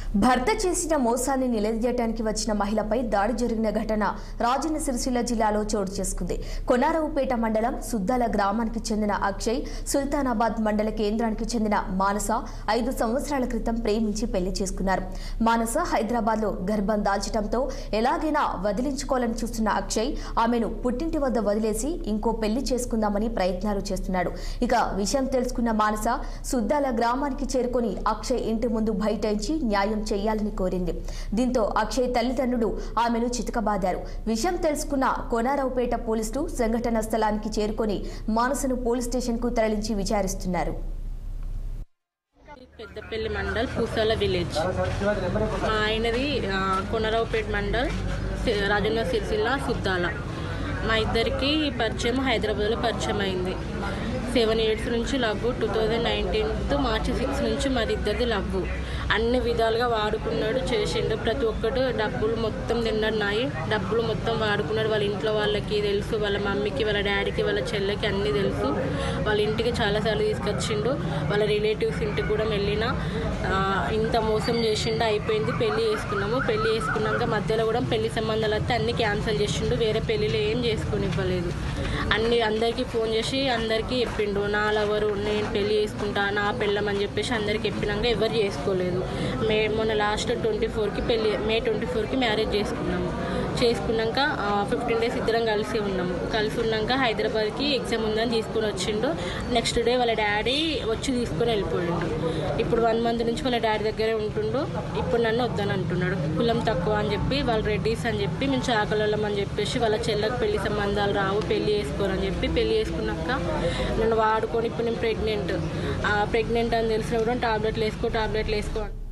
భర్త చేసిన మోసాన్ని నిలదీయడానికి వచ్చిన మహిళపై దాడి జరిగిన ఘటన రాజన్న సిరిసిల్ల జిల్లాలో చోటు చేసుకుంది కొనారవుపేట మండలం సుద్దాల గ్రామానికి చెందిన అక్షయ్ సుల్తానాబాద్ మండల కేంద్రానికి చెందిన మానస ఐదు సంవత్సరాల క్రితం ప్రేమించి పెళ్లి చేసుకున్నారు మానస హైదరాబాద్ లో గర్భం దాల్చడంతో ఎలాగైనా వదిలించుకోవాలని చూస్తున్న అక్షయ్ ఆమెను పుట్టింటి వద్ద వదిలేసి ఇంకో పెళ్లి చేసుకుందామని ప్రయత్నాలు చేస్తున్నాడు ఇక విషయం తెలుసుకున్న మానస సుద్దాల గ్రామానికి చేరుకొని అక్షయ్ ఇంటి ముందు బైఠాయించి న్యాయం చేయాలని కోరింది దీంతో అక్షయ్ తల్లిదండ్రులు ఆమెను చితకబాదారు విషయం తెలుసుకున్న కోనారావుపేట పోలీసులు సంఘటన స్థలానికి చేరుకొని మానసను పోలీస్ స్టేషన్కు తరలించి విచారిస్తున్నారు పెద్దపల్లి మండల్ పూసాల విలేజ్ మా ఆయనది ఆ, కొనరావుపేట మండల్ సి- రాజన్న సిరిసిల్ల సుద్దాల మా ఇద్దరికి పరిచయం హైదరాబాద్లో పరిచయం అయింది సెవెన్ ఇయర్స్ నుంచి love two thousand nineteenth March six నుంచి మాది ఇద్దరిది లవ్వు అన్ని విధాలుగా వాడుకున్నాడు చేసిండు ప్రతి ఒక్కటి డబ్బులు మొత్తం తిన్నాడు నాయి డబ్బులు మొత్తం వాడుకున్నాడు వాళ్ళ ఇంట్లో వాళ్ళకి తెలుసు వాళ్ళ మమ్మీకి వాళ్ళ డాడీకి వాళ్ళ చెల్లెకి అన్నీ తెలుసు వాళ్ళ ఇంటికి చాలాసార్లు తీసుకొచ్చిండు వాళ్ళ రిలేటివ్స్ ఇంటికి కూడా వెళ్ళిన ఆ, ఇంత మోసం చేసిండు అయిపోయింది పెళ్లి చేసుకున్నాము పెళ్లి చేసుకున్నాక మధ్యలో కూడా పెళ్లి సంబంధాలు వస్తే అన్ని క్యాన్సిల్ చేసిండు వేరే పెళ్ళిలో ఏం చేసుకుని ఇవ్వలేదు అన్ని అందరికీ ఫోన్ చేసి అందరికీ చెప్పిండు నా లవరు నేను పెళ్లి చేసుకుంటా నా పెళ్ళం అని చెప్పేసి అందరికి చెప్పినాక ఎవరు చేసుకోలేదు మే మొన్న లాస్ట్ ట్వంటీ ఫోర్కి పెళ్ళి మే ట్వంటీ ఫోర్కి మ్యారేజ్ చేసుకున్నాము చేసుకున్నాక ఫిఫ్టీన్ డేస్ ఇద్దరం కలిసి ఉన్నాము కలిసి ఉన్నాక హైదరాబాద్కి ఎగ్జామ్ ఉందని తీసుకొని వచ్చిండు నెక్స్ట్ డే వాళ్ళ డాడీ వచ్చి తీసుకొని వెళ్ళిపోయిండు ఇప్పుడు వన్ మంత్ నుంచి వాళ్ళ డాడీ దగ్గరే ఉంటుండు ఇప్పుడు నన్ను వద్దని అంటున్నాడు కులం తక్కువ అని చెప్పి వాళ్ళు రెడ్డీస్ అని చెప్పి మేము చాకలం అని చెప్పేసి వాళ్ళ చెల్లెకి పెళ్లి సంబంధాలు రావు పెళ్లి చేసుకోరని చెప్పి పెళ్లి చేసుకున్నాక నన్ను వాడుకొని ఇప్పుడు నేను ప్రెగ్నెంట్ ప్రెగ్నెంట్ అని తెలిసిన కూడా టాబ్లెట్లు వేసుకో టాబ్లెట్లు వేసుకో అని